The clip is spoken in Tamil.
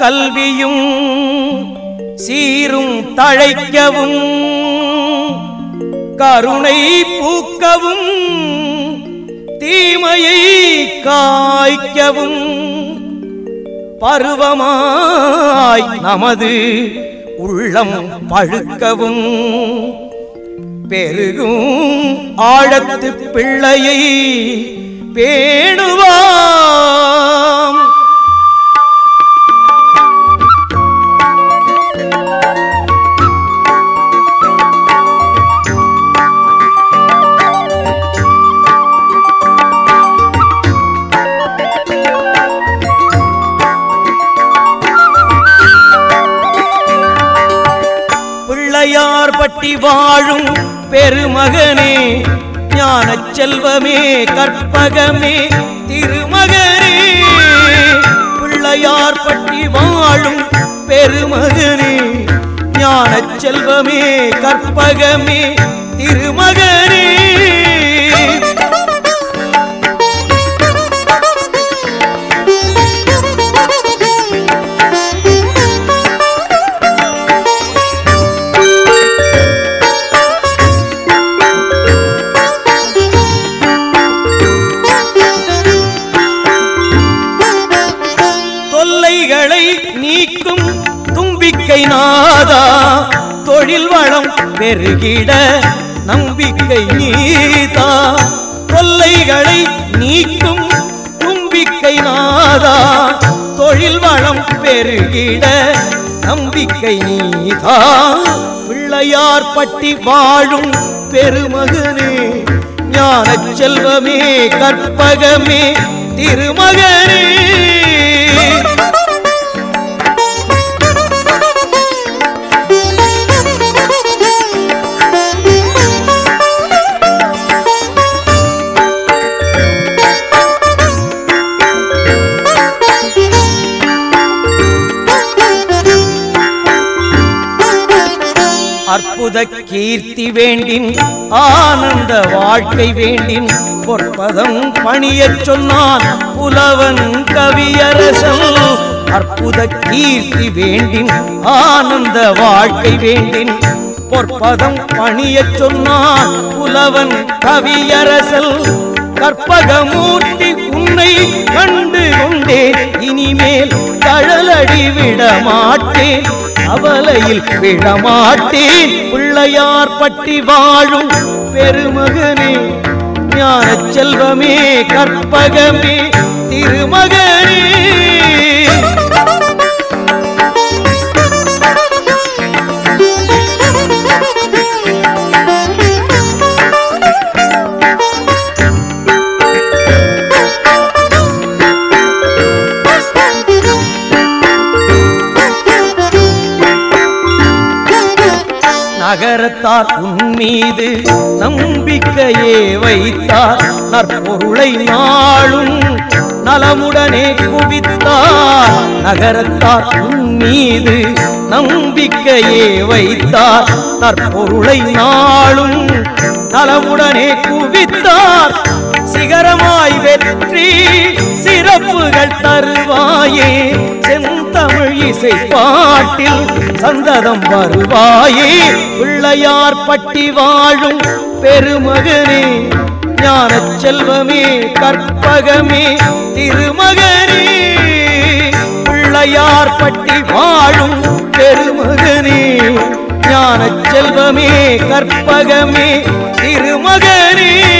கல்வியும் சீரும் தழைக்கவும் கருணை பூக்கவும் தீமையை காய்க்கவும் பருவமாய் நமது உள்ளம் பழுக்கவும் பெருகும் ஆழத்து பிள்ளையை பேணுவாம் பிள்ளையார் பட்டி வாழும் பெருமகனே ஞானச் செல்வமே கற்பகமே திருமகனே பிள்ளையார் பட்டி வாழும் பெருமகனே ஞானச் செல்வமே கற்பகமே திருமகனே தொல்லைகளை நீக்கும் தும்பிக்கை நாதா தொழில் வளம் பெருகிட நம்பிக்கை நீதா தொல்லைகளை நீக்கும் தும்பிக்கை நாதா தொழில் வளம் பெருகிட நம்பிக்கை நீதா பிள்ளையார் பட்டி வாழும் பெருமகனே ஞானச் செல்வமே கற்பகமே திருமகனே அற்புத கீர்த்தி வேண்டின் ஆனந்த வாழ்க்கை வேண்டின் பொற்பதம் பணியச் சொன்னான் புலவன் கவியரசன் அற்புத கீர்த்தி வேண்டின் ஆனந்த வாழ்க்கை வேண்டின் பொற்பதம் பணியச் சொன்னான் புலவன் கவியரசல் கற்பகமூர்த்தி உன்னை கண்டு கொண்டேன் இனிமேல் கழலடி விட மாட்டேன் அவலையில் விடமாட்டேன் பிள்ளையார் பட்டி வாழும் பெருமகனே ஞானச் செல்வமே கற்பகமே திருமகனே நகரத்தார் உன் மீது நம்பிக்கையே வைத்தார் நற்பொருளை நாளும் நலமுடனே குவித்தார் நகரத்தார் உன் மீது நம்பிக்கையே வைத்தார் நற்பொருளை நாளும் நலமுடனே குவித்தார் சிகரமாய் வெற்றி சிறப்புகள் தருவாயே செந்தமிழ் இசை பாட்டில் சந்ததம் வருவாயே பிள்ளையார் பட்டி வாழும் பெருமகனே ஞானச் செல்வமே கற்பகமே திருமகனே பிள்ளையார் பட்டி வாழும் பெருமகனே ஞானச் செல்வமே கற்பகமே திருமகனே